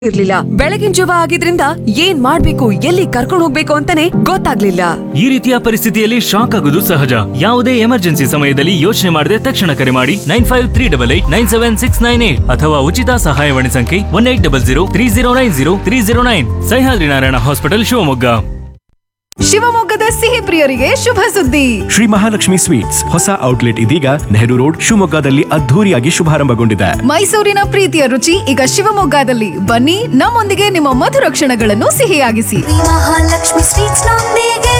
ಇರ್ಲಿಲ್ಲ ಬೆಳಗಿನ ಜವ ಆಗಿದ್ರಿಂದ ಏನ್ ಮಾಡ್ಬೇಕು ಎಲ್ಲಿ ಕರ್ಕೊಂಡು ಹೋಗ್ಬೇಕು ಅಂತಾನೆ ಗೊತ್ತಾಗ್ಲಿಲ್ಲ ಈ ರೀತಿಯ ಪರಿಸ್ಥಿತಿಯಲ್ಲಿ ಶಾಕ್ ಆಗೋದು ಸಹಜ ಯಾವುದೇ ಎಮರ್ಜೆನ್ಸಿ ಸಮಯದಲ್ಲಿ ಯೋಚನೆ ಮಾಡದೆ ತಕ್ಷಣ ಕರೆ ಮಾಡಿ nine five three double eight nine seven six nine eight ಅಥವಾ ಉಚಿತ ಸಹಾಯವಾಣಿ ಸಂಖ್ಯೆ one eight double zero three zero nine zero three zero nine Sahyadri Narayana hospital Shivamogga ಶಿವಮೊಗ್ಗದ ಸಿಹಿ ಪ್ರಿಯರಿಗೆ ಶುಭ ಸುದ್ದಿ ಶ್ರೀ ಮಹಾಲಕ್ಷ್ಮಿ ಸ್ವೀಟ್ಸ್ ಹೊಸ ಔಟ್ಲೆಟ್ ಇದೀಗ ನೆಹರು ರೋಡ್ ಶಿವಮೊಗ್ಗದಲ್ಲಿ ಅದ್ಧೂರಿಯಾಗಿ ಶುಭಾರಂಭಗೊಂಡಿದೆ ಮೈಸೂರಿನ ಪ್ರೀತಿಯ ರುಚಿ ಈಗ ಶಿವಮೊಗ್ಗದಲ್ಲಿ ಬನ್ನಿ ನಮ್ಮೊಂದಿಗೆ ನಿಮ್ಮ ಮಧುರ ಕ್ಷಣಗಳನ್ನು ಸಿಹಿಯಾಗಿಸಿ ಮಹಾಲಕ್ಷ್ಮಿ ಸ್ವೀಟ್ಸ್ ನೊಂದಿಗೆ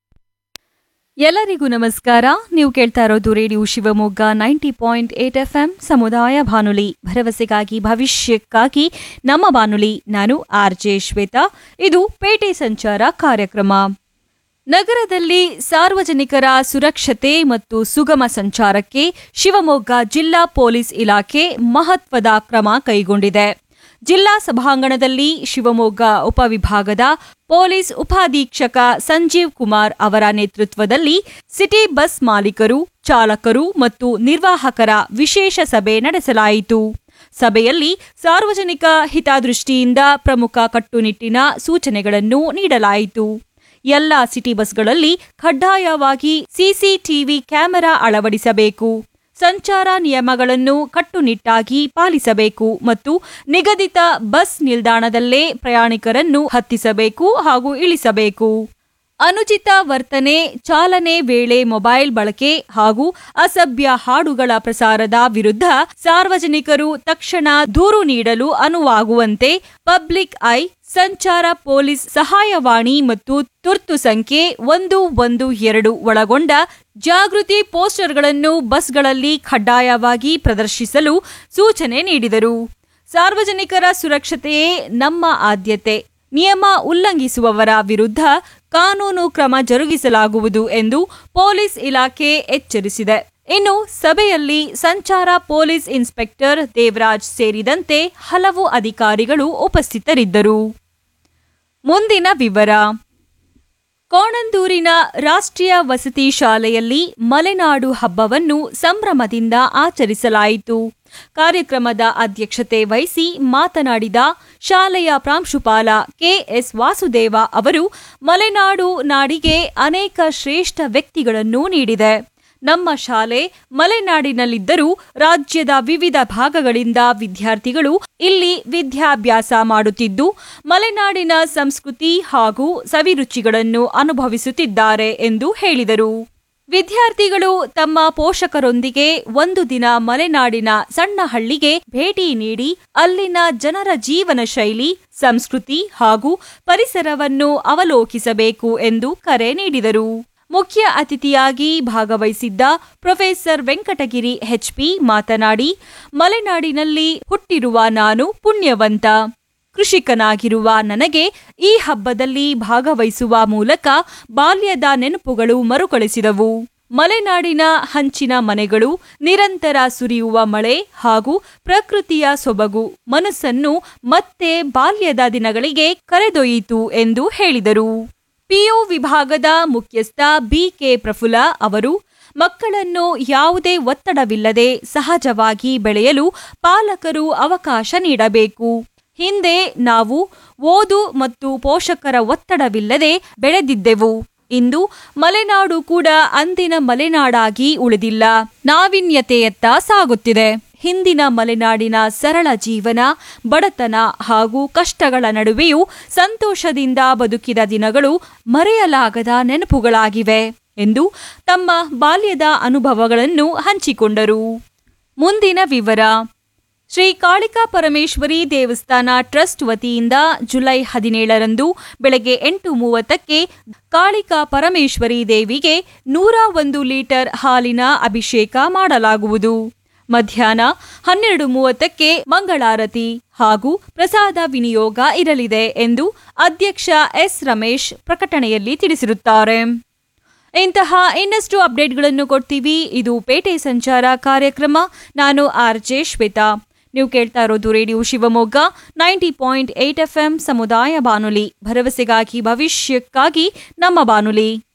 ಎಲ್ಲರಿಗೂ ನಮಸ್ಕಾರ ನೀವು ಕೇಳ್ತಾ ಇರೋದು radio Shivamogga ninety point eight F M ಸಮುದಾಯ ಬಾನುಲಿ ಭರವಸೆಗಾಗಿ ಭವಿಷ್ಯಕ್ಕಾಗಿ ನಮ್ಮ ಬಾನುಲಿ ನಾನು ಆರ್ ಜೆ ಶ್ವೇತಾ ಇದು ಪೇಟೆ ಸಂಚಾರ ಕಾರ್ಯಕ್ರಮ ನಗರದಲ್ಲಿ ಸಾರ್ವಜನಿಕರ ಸುರಕ್ಷತೆ ಮತ್ತು ಸುಗಮ ಸಂಚಾರಕ್ಕೆ ಶಿವಮೊಗ್ಗ ಜಿಲ್ಲಾ ಪೊಲೀಸ್ ಇಲಾಖೆ ಮಹತ್ವದ ಕ್ರಮ ಕೈಗೊಂಡಿದೆ ಜಿಲ್ಲಾ ಸಭಾಂಗಣದಲ್ಲಿ ಶಿವಮೊಗ್ಗ ಉಪವಿಭಾಗದ ಪೊಲೀಸ್ ಉಪಾಧೀಕ್ಷಕ ಸಂಜೀವ್ ಕುಮಾರ್ ಅವರ ನೇತೃತ್ವದಲ್ಲಿ ಸಿಟಿ ಬಸ್ ಮಾಲೀಕರು ಚಾಲಕರು ಮತ್ತು ನಿರ್ವಾಹಕರ ವಿಶೇಷ ಸಭೆ ನಡೆಸಲಾಯಿತು ಸಭೆಯಲ್ಲಿ ಸಾರ್ವಜನಿಕ ಹಿತದೃಷ್ಟಿಯಿಂದ ಪ್ರಮುಖ ಕಟ್ಟುನಿಟ್ಟಿನ ಸೂಚನೆಗಳನ್ನು ನೀಡಲಾಯಿತು ಎಲ್ಲ ಸಿಟಿ ಬಸ್ಗಳಲ್ಲಿ ಕಡ್ಡಾಯವಾಗಿ ಸಿಸಿಟಿವಿ ಕ್ಯಾಮೆರಾ ಅಳವಡಿಸಬೇಕು ಸಂಚಾರ ನಿಯಮಗಳನ್ನು ಕಟ್ಟುನಿಟ್ಟಾಗಿ ಪಾಲಿಸಬೇಕು ಮತ್ತು ನಿಗದಿತ ಬಸ್ ನಿಲ್ದಾಣದಲ್ಲೇ ಪ್ರಯಾಣಿಕರನ್ನು ಹತ್ತಿಸಬೇಕು ಹಾಗೂ ಇಳಿಸಬೇಕು ಅನುಚಿತ ವರ್ತನೆ ಚಾಲನೆ ವೇಳೆ ಮೊಬೈಲ್ ಬಳಕೆ ಹಾಗೂ ಅಸಭ್ಯ ಹಾಡುಗಳ ಪ್ರಸಾರದ ವಿರುದ್ಧ ಸಾರ್ವಜನಿಕರು ತಕ್ಷಣ ದೂರು ನೀಡಲು ಅನುವಾಗುವಂತೆ ಪಬ್ಲಿಕ್ ಐ ಸಂಚಾರ ಪೊಲೀಸ್ ಸಹಾಯವಾಣಿ ಮತ್ತು ತುರ್ತು ಸಂಖ್ಯೆ ಒಂದು ಒಂದು ಎರಡು ಒಳಗೊಂಡ ಜಾಗೃತಿ ಪೋಸ್ಟರ್ಗಳನ್ನು ಬಸ್ಗಳಲ್ಲಿ ಕಡ್ಡಾಯವಾಗಿ ಪ್ರದರ್ಶಿಸಲು ಸೂಚನೆ ನೀಡಿದರು ಸಾರ್ವಜನಿಕರ ಸುರಕ್ಷತೆಯೇ ನಮ್ಮ ಆದ್ಯತೆ ನಿಯಮ ಉಲ್ಲಂಘಿಸುವವರ ವಿರುದ್ಧ ಕಾನೂನು ಕ್ರಮ ಜರುಗಿಸಲಾಗುವುದು ಎಂದು ಪೊಲೀಸ್ ಇಲಾಖೆ ಎಚ್ಚರಿಸಿದೆ ಇನ್ನು ಸಭೆಯಲ್ಲಿ ಸಂಚಾರ ಪೊಲೀಸ್ ಇನ್ಸ್ಪೆಕ್ಟರ್ ದೇವರಾಜ್ ಸೇರಿದಂತೆ ಹಲವು ಅಧಿಕಾರಿಗಳು ಉಪಸ್ಥಿತರಿದ್ದರು ಮುಂದಿನ ವಿವರ ಕೋಣಂದೂರಿನ ರಾಷ್ಟ್ರೀಯ ವಸತಿ ಶಾಲೆಯಲ್ಲಿ ಮಲೆನಾಡು ಹಬ್ಬವನ್ನು ಸಂಭ್ರಮದಿಂದ ಆಚರಿಸಲಾಯಿತು ಕಾರ್ಯಕ್ರಮದ ಅಧ್ಯಕ್ಷತೆ ವಹಿಸಿ ಮಾತನಾಡಿದ ಶಾಲೆಯ ಪ್ರಾಂಶುಪಾಲ ಕೆಎಸ್ ವಾಸುದೇವ ಅವರು ಮಲೆನಾಡು ನಾಡಿಗೆ ಅನೇಕ ಶ್ರೇಷ್ಠ ವ್ಯಕ್ತಿಗಳನ್ನು ನೀಡಿದೆ ನಮ್ಮ ಶಾಲೆ ಮಲೆನಾಡಿನಲ್ಲಿದ್ದರೂ ರಾಜ್ಯದ ವಿವಿಧ ಭಾಗಗಳಿಂದ ವಿದ್ಯಾರ್ಥಿಗಳು ಇಲ್ಲಿ ವಿದ್ಯಾಭ್ಯಾಸ ಮಾಡುತ್ತಿದ್ದು ಮಲೆನಾಡಿನ ಸಂಸ್ಕೃತಿ ಹಾಗೂ ಸವಿರುಚಿಗಳನ್ನು ಅನುಭವಿಸುತ್ತಿದ್ದಾರೆ ಎಂದು ಹೇಳಿದರು ವಿದ್ಯಾರ್ಥಿಗಳು ತಮ್ಮ ಪೋಷಕರೊಂದಿಗೆ ಒಂದು ದಿನ ಮಲೆನಾಡಿನ ಸಣ್ಣ ಹಳ್ಳಿಗೆ ಭೇಟಿ ನೀಡಿ ಅಲ್ಲಿನ ಜನರ ಜೀವನ ಶೈಲಿ ಸಂಸ್ಕೃತಿ ಹಾಗೂ ಪರಿಸರವನ್ನು ಅವಲೋಕಿಸಬೇಕು ಎಂದು ಕರೆ ನೀಡಿದರು ಮುಖ್ಯ ಅತಿಥಿಯಾಗಿ ಭಾಗವಹಿಸಿದ್ದ ಪ್ರೊಫೆಸರ್ ವೆಂಕಟಗಿರಿ ಎಚ್ಪಿ ಮಾತನಾಡಿ ಮಲೆನಾಡಿನಲ್ಲಿ ಹುಟ್ಟಿರುವ ನಾನು ಪುಣ್ಯವಂತ ಕೃಷಿಕನಾಗಿರುವ ನನಗೆ ಈ ಹಬ್ಬದಲ್ಲಿ ಭಾಗವಹಿಸುವ ಮೂಲಕ ಬಾಲ್ಯದ ನೆನಪುಗಳು ಮರುಕಳಿಸಿದವು ಮಲೆನಾಡಿನ ಹಂಚಿನ ಮನೆಗಳು ನಿರಂತರ ಸುರಿಯುವ ಮಳೆ ಹಾಗೂ ಪ್ರಕೃತಿಯ ಸೊಬಗು ಮನಸ್ಸನ್ನು ಮತ್ತೆ ಬಾಲ್ಯದ ದಿನಗಳಿಗೆ ಕರೆದೊಯ್ಯಿತು ಎಂದು ಹೇಳಿದರು ಪಿಯು ವಿಭಾಗದ ಮುಖ್ಯಸ್ಥ ಬಿಕೆ ಪ್ರಫುಲ ಅವರು ಮಕ್ಕಳನ್ನು ಯಾವುದೇ ಒತ್ತಡವಿಲ್ಲದೆ ಸಹಜವಾಗಿ ಬೆಳೆಯಲು ಪಾಲಕರು ಅವಕಾಶ ನೀಡಬೇಕು ಹಿಂದೆ ನಾವು ಓದು ಮತ್ತು ಪೋಷಕರ ಒತ್ತಡವಿಲ್ಲದೆ ಬೆಳೆದಿದ್ದೆವು ಇಂದು ಮಲೆನಾಡು ಕೂಡ ಅಂದಿನ ಮಲೆನಾಡಾಗಿ ಉಳಿದಿಲ್ಲ ನಾವೀನ್ಯತೆಯತ್ತ ಸಾಗುತ್ತಿದೆ ಹಿಂದಿನ ಮಲೆನಾಡಿನ ಸರಳ ಜೀವನ ಬಡತನ ಹಾಗೂ ಕಷ್ಟಗಳ ನಡುವೆಯೂ ಸಂತೋಷದಿಂದ ಬದುಕಿದ ದಿನಗಳು ಮರೆಯಲಾಗದ ನೆನಪುಗಳಾಗಿವೆ ಎಂದು ತಮ್ಮ ಬಾಲ್ಯದ ಅನುಭವಗಳನ್ನು ಹಂಚಿಕೊಂಡರು ಮುಂದಿನ ವಿವರ ಶ್ರೀ ಕಾಳಿಕಾ ಪರಮೇಶ್ವರಿ ದೇವಸ್ಥಾನ ಟ್ರಸ್ಟ್ ವತಿಯಿಂದ ಜುಲೈ ಹದಿನೇಳರಂದು ಬೆಳಗ್ಗೆ ಎಂಟು ಮೂವತ್ತಕ್ಕೆ ಕಾಳಿಕಾ ಪರಮೇಶ್ವರಿ ದೇವಿಗೆ ನೂರ ಒಂದು ಲೀಟರ್ ಹಾಲಿನ ಅಭಿಷೇಕ ಮಾಡಲಾಗುವುದು ಮಧ್ಯಾಹ್ನ ಹನ್ನೆರಡು ಮೂವತ್ತಕ್ಕೆ ಮಂಗಳಾರತಿ ಹಾಗೂ ಪ್ರಸಾದ ವಿನಿಯೋಗ ಇರಲಿದೆ ಎಂದು ಅಧ್ಯಕ್ಷ ಎಸ್ ರಮೇಶ್ ಪ್ರಕಟಣೆಯಲ್ಲಿ ತಿಳಿಸಿರುತ್ತಾರೆ ಇಂತಹ ಇನ್ನಷ್ಟು ಅಪ್ಡೇಟ್ಗಳನ್ನು ಕೊಡ್ತೀವಿ ಇದು ಪೇಟೆ ಸಂಚಾರ ಕಾರ್ಯಕ್ರಮ ನಾನು ಆರ್ ಜೆ ಶ್ವೇತಾ ನೀವು ಕೇಳ್ತಾ ಇರೋದು radio Shivamogga ninety point eight F M ಸಮುದಾಯ ಬಾನುಲಿ ಭರವಸೆಗಾಗಿ ಭವಿಷ್ಯಕ್ಕಾಗಿ ನಮ್ಮ ಬಾನುಲಿ